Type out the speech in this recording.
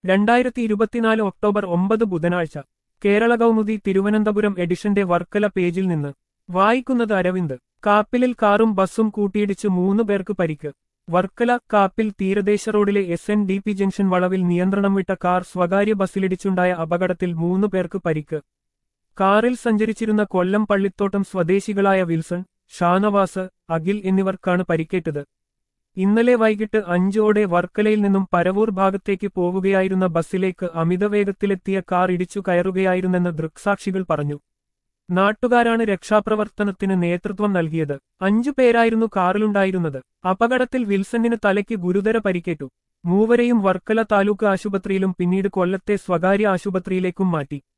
രണ്ടായിരത്തി ഇരുപത്തിനാല് ഒക്ടോബർ ഒമ്പത് ബുധനാഴ്ച കേരള കൗമുദി തിരുവനന്തപുരം എഡിഷന്റെ വർക്കല പേജിൽ നിന്ന് വായിക്കുന്നത് അരവിന്ദ് കാപ്പിലിൽ കാറും ബസ്സും കൂട്ടിയിടിച്ച് മൂന്ന് പേർക്ക് പരിക്ക് വർക്കല കാപ്പിൽ തീരദേശ റോഡിലെ S N D P junction വളവിൽ നിയന്ത്രണം വിട്ട കാർ സ്വകാര്യ ബസ്സിലിടിച്ചുണ്ടായ അപകടത്തിൽ മൂന്ന് പേർക്ക് പരിക്ക് കാറിൽ സഞ്ചരിച്ചിരുന്ന കൊല്ലം പള്ളിത്തോട്ടം സ്വദേശികളായ വിൽസൺ ഷാനവാസ് അഖിൽ എന്നിവർക്കാണ് പരിക്കേറ്റത് ഇന്നലെ വൈകിട്ട് അഞ്ചോടെ വർക്കലയിൽ നിന്നും പരവൂർ ഭാഗത്തേക്ക് പോവുകയായിരുന്ന ബസ്സിലേക്ക് അമിതവേഗത്തിലെത്തിയ കാർ ഇടിച്ചു കയറുകയായിരുന്നെന്ന് ദൃക്സാക്ഷികൾ പറഞ്ഞു നാട്ടുകാരാണ് രക്ഷാപ്രവർത്തനത്തിന് നേതൃത്വം നൽകിയത് അഞ്ചു പേരായിരുന്നു കാറിലുണ്ടായിരുന്നത് അപകടത്തിൽ വിൽസണിന് തലയ്ക്ക് ഗുരുതര പരിക്കേറ്റു മൂവരെയും വർക്കല താലൂക്ക് ആശുപത്രിയിലും പിന്നീട് കൊല്ലത്തെ സ്വകാര്യ ആശുപത്രിയിലേക്കും മാറ്റി